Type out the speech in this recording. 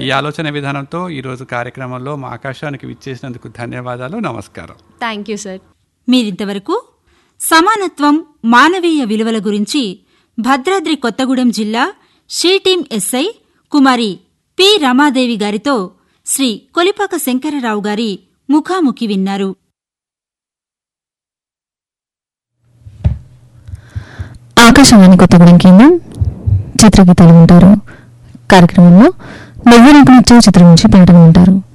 ఈ ఆలోచన విధానంతో ఈరోజు కార్యక్రమంలో మా ఆకాశానికి విచ్చేసినందుకు ధన్యవాదాలు నమస్కారం థ్యాంక్ యూ సార్ మీరింతవరకు సమానత్వం మానవీయ విలువల గురించి భద్రాద్రి కొత్తగూడెం జిల్లా she team SI Kumari P Ramadevi గారితో శ్రీ కొలిపాక శంకరరావు గారి ముఖాముఖి విన్నారు ఆకాశవాణి కొత్తగూడెం కేంద్రం చిత్రగీతాలు వింటారు కార్యక్రమంలో నువ్వు నాకు నచ్చే చిత్రం నుంచి పాటలు వింటారు